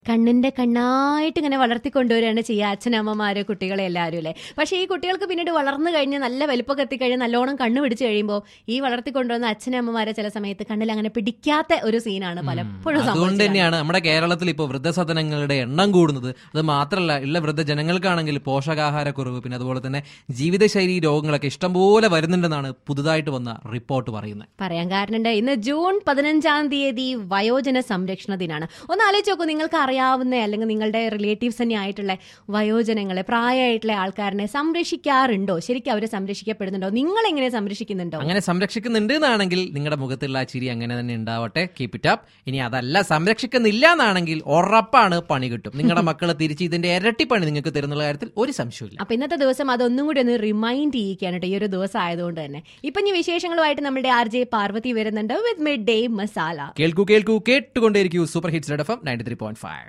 കണ്ണിന്റെ കണ്ണായിട്ട് ഇങ്ങനെ വളർത്തിക്കൊണ്ടുവരികയാണ് ചെയ്യുക അച്ഛനമ്മമാര് കുട്ടികളെ എല്ലാവരും അല്ലേ പക്ഷേ ഈ കുട്ടികൾക്ക് പിന്നീട് വളർന്നു കഴിഞ്ഞ് നല്ല വലിപ്പമൊക്കെ എത്തിക്കഴിഞ്ഞ് നല്ലോണം കണ്ണ് പിടിച്ചു കഴിയുമ്പോൾ ഈ വളർത്തിക്കൊണ്ടുവന്ന അച്ഛനമ്മമാരെ ചില സമയത്ത് കണ്ണിൽ അങ്ങനെ പിടിക്കാത്ത ഒരു സീനാണ് പലപ്പോഴും അതുകൊണ്ട് സംഭവിച്ചത് തന്നെയാണ് നമ്മുടെ കേരളത്തിൽ ഇപ്പോൾ വൃദ്ധസദനങ്ങളുടെ എണ്ണം കൂടുന്നത് അത് മാത്രമല്ല ഉള്ള വൃദ്ധജനങ്ങൾക്കാണെങ്കിൽ പോഷകാഹാരക്കുറവ് പിന്നെ അതുപോലെ തന്നെ ജീവിതശൈലി രോഗങ്ങളൊക്കെ ഇഷ്ടംപോലെ വരുന്നുണ്ടെന്നാണ് പുതുതായിട്ട് വന്ന റിപ്പോർട്ട് പറയുന്നത് പറയാൻ കാരണമുണ്ട് ഇന്ന് ജൂൺ പതിനഞ്ചാം തീയതി വയോജന സംരക്ഷണ ദിനാണ് ഒന്ന് ആലോചിച്ച് നോക്കൂ നിങ്ങൾക്ക് അറിയാവുന്ന അല്ലെങ്കിൽ നിങ്ങളുടെ റിലേറ്റീവ്സ് തന്നെ ആയിട്ടുള്ള വയോജനങ്ങളെ പ്രായമായിട്ടുള്ള ആൾക്കാരനെ സംരക്ഷിക്കാറുണ്ടോ ശരിക്കും അവരെ സംരക്ഷിക്കപ്പെടുന്നുണ്ടോ നിങ്ങൾ എങ്ങനെ സംരക്ഷിക്കുന്നുണ്ടോ അങ്ങനെ സംരക്ഷിക്കുന്നുണ്ട് എന്നാണെങ്കിൽ നിങ്ങളുടെ മുഖത്തുള്ള ആ ചിരി അങ്ങനെ തന്നെ ഉണ്ടാവട്ടെ കീപ് ഇറ്റ് അപ്പ് ഇനി അതല്ല സംരക്ഷിക്കുന്നില്ല എന്നാണെങ്കിൽ ഉറപ്പാണ് പണി കിട്ടും നിങ്ങളുടെ മക്കൾ തിരിച്ച് ഇതിന്റെ ഇരട്ടി പണി നിങ്ങൾക്ക് തരുന്നുള്ള കാര്യത്തിൽ ഒരു സംശയമില്ല അപ്പൊ ഇന്നത്തെ ദിവസം അതൊന്നും കൂടി ഒന്ന് റിമൈൻഡ് ചെയ്യിക്കാണ് കേട്ടോ ഈ ഒരു ദിവസം ആയതുകൊണ്ട് തന്നെ ഇപ്പൊ ഇനി വിശേഷങ്ങളുമായിട്ട് നമ്മുടെ ആർ ജെ പാർവതി വരുന്നുണ്ട് വിത്ത് മിഡ് ഡേ മസാല കേൾക്കൂ കേൾക്കൂ കേട്ടുകൊണ്ടേയിരിക്കൂ super hits F M ninety three point five